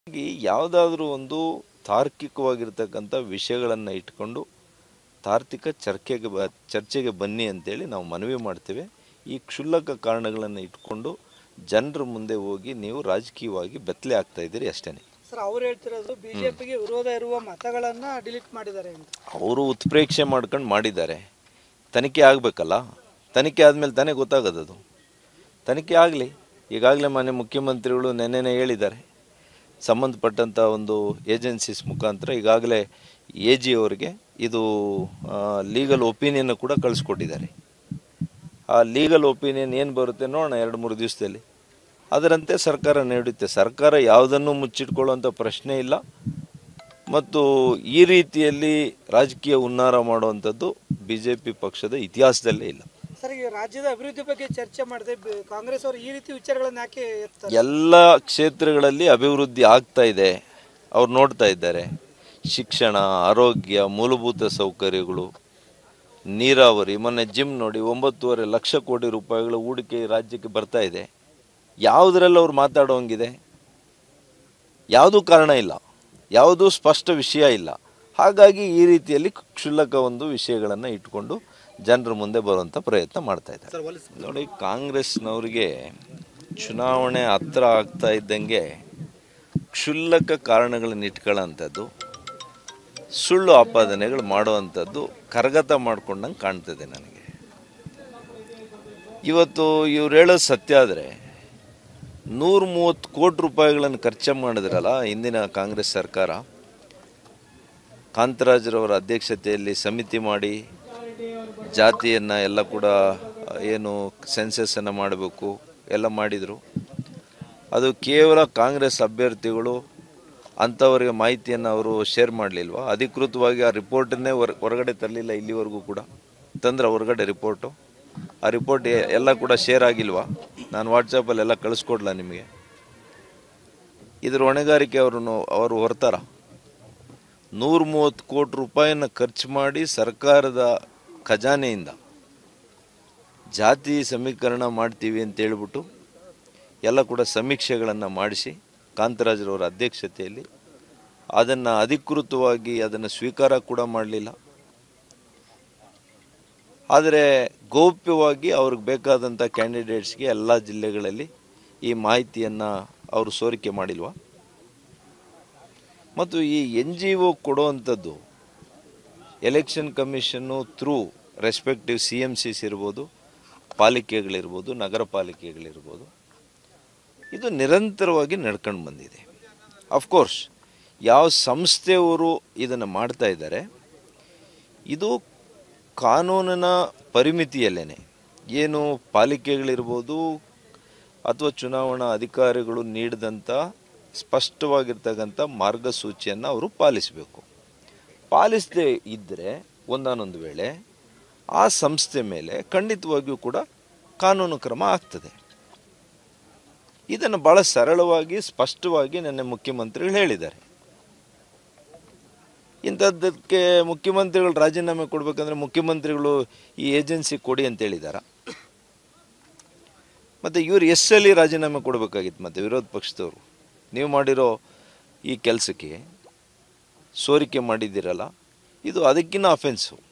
ಹಾಗಾಗಿ ಯಾವುದಾದ್ರೂ ಒಂದು ತಾರ್ಕಿಕವಾಗಿರ್ತಕ್ಕಂಥ ವಿಷಯಗಳನ್ನು ಇಟ್ಕೊಂಡು ತಾರ್ಕಿಕ ಚರ್ಚೆಗೆ ಬ ಚರ್ಚೆಗೆ ಬನ್ನಿ ಅಂತೇಳಿ ನಾವು ಮನವಿ ಮಾಡ್ತೇವೆ ಈ ಕ್ಷುಲ್ಲಕ ಕಾರಣಗಳನ್ನು ಇಟ್ಕೊಂಡು ಜನರ ಮುಂದೆ ಹೋಗಿ ನೀವು ರಾಜಕೀಯವಾಗಿ ಬೆತ್ತಲೆ ಆಗ್ತಾ ಇದ್ದೀರಿ ಅಷ್ಟೇ ಸರ್ ಅವ್ರು ಹೇಳ್ತಿರೋದು ಬಿಜೆಪಿಗೆ ವಿರೋಧ ಇರುವ ಮತಗಳನ್ನ ಡಿಲೀಟ್ ಮಾಡಿದ್ದಾರೆ ಅಂತ ಅವರು ಉತ್ಪ್ರೇಕ್ಷೆ ಮಾಡ್ಕೊಂಡು ಮಾಡಿದ್ದಾರೆ ತನಿಖೆ ಆಗಬೇಕಲ್ಲ ತನಿಖೆ ಆದಮೇಲೆ ತಾನೇ ಗೊತ್ತಾಗೋದದು ತನಿಖೆ ಆಗಲಿ ಈಗಾಗಲೇ ಮಾನ್ಯ ಮುಖ್ಯಮಂತ್ರಿಗಳು ನೆನ್ನೆನೇ ಹೇಳಿದ್ದಾರೆ ಸಂಬಂಧಪಟ್ಟಂಥ ಒಂದು ಏಜೆನ್ಸೀಸ್ ಮುಖಾಂತರ ಈಗಾಗಲೇ ಎ ಜಿ ಅವರಿಗೆ ಇದು ಲೀಗಲ್ ಒಪಿನಿಯನ್ ಕೂಡ ಕಳಿಸ್ಕೊಟ್ಟಿದ್ದಾರೆ ಆ ಲೀಗಲ್ ಒಪಿನಿಯನ್ ಏನು ಬರುತ್ತೆ ನೋಡೋಣ ಎರಡು ಮೂರು ದಿವಸದಲ್ಲಿ ಅದರಂತೆ ಸರ್ಕಾರ ನೀಡುತ್ತೆ ಸರ್ಕಾರ ಯಾವುದನ್ನು ಮುಚ್ಚಿಟ್ಕೊಳ್ಳುವಂಥ ಪ್ರಶ್ನೆ ಇಲ್ಲ ಮತ್ತು ಈ ರೀತಿಯಲ್ಲಿ ರಾಜಕೀಯ ಹುನ್ನಾರ ಮಾಡುವಂಥದ್ದು ಬಿ ಜೆ ಪಿ ಪಕ್ಷದ ಇತಿಹಾಸದಲ್ಲೇ ಇಲ್ಲ ಸರ್ ಈಗ ರಾಜ್ಯದ ಅಭಿವೃದ್ಧಿ ಬಗ್ಗೆ ಚರ್ಚೆ ಮಾಡಿದೆ ಬ- ಕಾಂಗ್ರೆಸ್ ಅವರು ಈ ರೀತಿ ವಿಚಾರಗಳನ್ನ ಯಾಕೆ ಎತ್ತಾರೆ ಎಲ್ಲ ಕ್ಷೇತ್ರಗಳಲ್ಲಿ ಅಭಿವೃದ್ಧಿ ಆಗ್ತಾ ಇದೆ ಅವ್ರು ನೋಡ್ತಾ ಇದ್ದಾರೆ ಶಿಕ್ಷಣ ಆರೋಗ್ಯ ಮೂಲಭೂತ ಸೌಕರ್ಯಗಳು ನೀರಾವರಿ ಮೊನ್ನೆ ಜಿಮ್ ನೋಡಿ ಒಂಬತ್ತುವರೆ ಲಕ್ಷ ಕೋಟಿ ರೂಪಾಯಿಗಳ ಹೂಡಿಕೆ ರಾಜ್ಯಕ್ಕೆ ಬರ್ತಾ ಇದೆ ಯಾವುದರಲ್ಲಿ ಅವ್ರು ಮಾತಾಡೋಂಗಿದೆ ಯಾವುದೂ ಕಾರಣ ಇಲ್ಲ ಯಾವುದೂ ಸ್ಪಷ್ಟ ವಿಷಯ ಇಲ್ಲ ಹಾಗಾಗಿ ಈ ರೀತಿಯಲ್ಲಿ ಕ್ಷುಲ್ಲಕ ಒಂದು ವಿಷಯಗಳನ್ನು ಇಟ್ಕೊಂಡು ಜನರ ಮುಂದೆ ಬರುವಂಥ ಪ್ರಯತ್ನ ಮಾಡ್ತಾ ಇದ್ದಾರೆ ನೋಡಿ ಕಾಂಗ್ರೆಸ್ನವರಿಗೆ ಚುನಾವಣೆ ಹತ್ರ ಆಗ್ತಾ ಇದ್ದಂಗೆ ಕ್ಷುಲ್ಲಕ ಕಾರಣಗಳನ್ನು ಇಟ್ಕೊಳ್ಳೋಂಥದ್ದು ಸುಳ್ಳು ಆಪಾದನೆಗಳು ಮಾಡುವಂಥದ್ದು ಕರಗತ ಮಾಡ್ಕೊಂಡಂಗೆ ಕಾಣ್ತದೆ ನನಗೆ ಇವತ್ತು ಇವ್ರು ಹೇಳೋದು ಸತ್ಯ ಆದರೆ ನೂರ ಮೂವತ್ತು ಕೋಟಿ ರೂಪಾಯಿಗಳನ್ನು ಖರ್ಚು ಮಾಡಿದ್ರಲ್ಲ ಹಿಂದಿನ ಕಾಂಗ್ರೆಸ್ ಸರ್ಕಾರ ಕಾಂತರಾಜ್ರವರ ಅಧ್ಯಕ್ಷತೆಯಲ್ಲಿ ಸಮಿತಿ ಮಾಡಿ ಜಾತಿಯನ್ನು ಎಲ್ಲ ಕೂಡ ಏನು ಸೆನ್ಸಸ್ಸನ್ನು ಮಾಡಬೇಕು ಎಲ್ಲ ಮಾಡಿದರು ಅದು ಕೇವಲ ಕಾಂಗ್ರೆಸ್ ಅಭ್ಯರ್ಥಿಗಳು ಅಂಥವರಿಗೆ ಮಾಹಿತಿಯನ್ನು ಅವರು ಶೇರ್ ಮಾಡಲಿಲ್ವಾ ಅಧಿಕೃತವಾಗಿ ಆ ರಿಪೋರ್ಟನ್ನೇ ಹೊರ ಹೊರಗಡೆ ತರಲಿಲ್ಲ ಇಲ್ಲಿವರೆಗೂ ಕೂಡ ತಂದ್ರೆ ಹೊರಗಡೆ ರಿಪೋರ್ಟು ಆ ರಿಪೋರ್ಟ್ ಎ- ಎಲ್ಲ ಕೂಡ ಶೇರ್ ಆಗಿಲ್ವಾ ನಾನು ವಾಟ್ಸಪ್ಪಲ್ಲಿ ಎಲ್ಲ ಕಳಿಸ್ಕೊಡ್ಲಾ ನಿಮಗೆ ಇದ್ರ ಹೊಣೆಗಾರಿಕೆ ಅವ್ರನ್ನು ಅವರು ಹೊರ್ತಾರ ನೂರ ಮೂವತ್ತು ಕೋಟಿ ರೂಪಾಯಿನ ಖರ್ಚು ಮಾಡಿ ಸರ್ಕಾರದ ಖಜಾನೆಯಿಂದ ಜಾತಿ ಸಮೀಕರಣ ಮಾಡ್ತೀವಿ ಅಂತ ಹೇಳ್ಬಿಟ್ಟು ಎಲ್ಲ ಕೂಡ ಸಮೀಕ್ಷೆಗಳನ್ನು ಮಾಡಿಸಿ ಕಾಂತರಾಜ್ರವರ ಅಧ್ಯಕ್ಷತೆಯಲ್ಲಿ ಅದನ್ನು ಅಧಿಕೃತವಾಗಿ ಅದನ್ನು ಸ್ವೀಕಾರ ಕೂಡ ಮಾಡಲಿಲ್ಲ ಆದರೆ ಗೌಪ್ಯವಾಗಿ ಅವ್ರಿಗೆ ಬೇಕಾದಂಥ ಕ್ಯಾಂಡಿಡೇಟ್ಸ್ಗೆ ಎಲ್ಲ ಜಿಲ್ಲೆಗಳಲ್ಲಿ ಈ ಮಾಹಿತಿಯನ್ನು ಅವರು ಸೋರಿಕೆ ಮಾಡಿಲ್ವಾ ಮತ್ತು ಈ ಎನ್ ಜಿ ಒ ಕೊಡುವಂಥದ್ದು election commission through respective C M Cs ಇರ್ಬೋದು ಪಾಲಿಕೆಗಳಿರ್ಬೋದು ನಗರ ಪಾಲಿಕೆಗಳಿರ್ಬೋದು ಇದು ನಿರಂತರವಾಗಿ ನಡ್ಕೊಂಡು ಬಂದಿದೆ ಅಫ್ಕೋರ್ಸ್ ಯಾವ ಸಂಸ್ಥೆಯವರು ಇದನ್ನು ಮಾಡ್ತಾ ಇದ್ದಾರೆ ಇದು ಕಾನೂನಿನ ಪರಿಮಿತಿಯಲ್ಲೇ ಏನು ಪಾಲಿಕೆಗಳಿರ್ಬೋದು ಅಥವಾ ಚುನಾವಣಾ ಅಧಿಕಾರಿಗಳು ನೀಡಿದಂಥ ಸ್ಪಷ್ಟವಾಗಿರ್ತಕ್ಕಂಥ ಮಾರ್ಗಸೂಚಿಯನ್ನು ಅವರು ಪಾಲಿಸಬೇಕು ಪಾಲಿಸದೇ ಇದ್ದರೆ ಒಂದಾನೊಂದು ವೇಳೆ ಆ ಸಂಸ್ಥೆ ಮೇಲೆ ಖಂಡಿತವಾಗಿಯೂ ಕೂಡ ಕಾನೂನು ಕ್ರಮ ಆಗ್ತದೆ ಇದನ್ನು ಬಹಳ ಸರಳವಾಗಿ ಸ್ಪಷ್ಟವಾಗಿ ನನ್ನ ಮುಖ್ಯಮಂತ್ರಿಗಳು ಹೇಳಿದ್ದಾರೆ ಇಂಥದ್ದಕ್ಕೆ ಮುಖ್ಯಮಂತ್ರಿಗಳು ರಾಜೀನಾಮೆ ಕೊಡಬೇಕಂದ್ರೆ ಮುಖ್ಯಮಂತ್ರಿಗಳು ಈ ಏಜೆನ್ಸಿ ಕೊಡಿ ಅಂತ ಹೇಳಿದಾರ ಮತ್ತು ಇವರು ಎಸ್ಸಲ್ಲಿ ರಾಜೀನಾಮೆ ಕೊಡಬೇಕಾಗಿತ್ತು ಮತ್ತು ವಿರೋಧ ಪಕ್ಷದವರು ನೀವು ಮಾಡಿರೋ ಈ ಕೆಲಸಕ್ಕೆ ಸೋರಿಕೆ ಮಾಡಿದ್ದೀರಲ್ಲ ಇದು ಅದಕ್ಕಿಂತ ಅಫೆನ್ಸು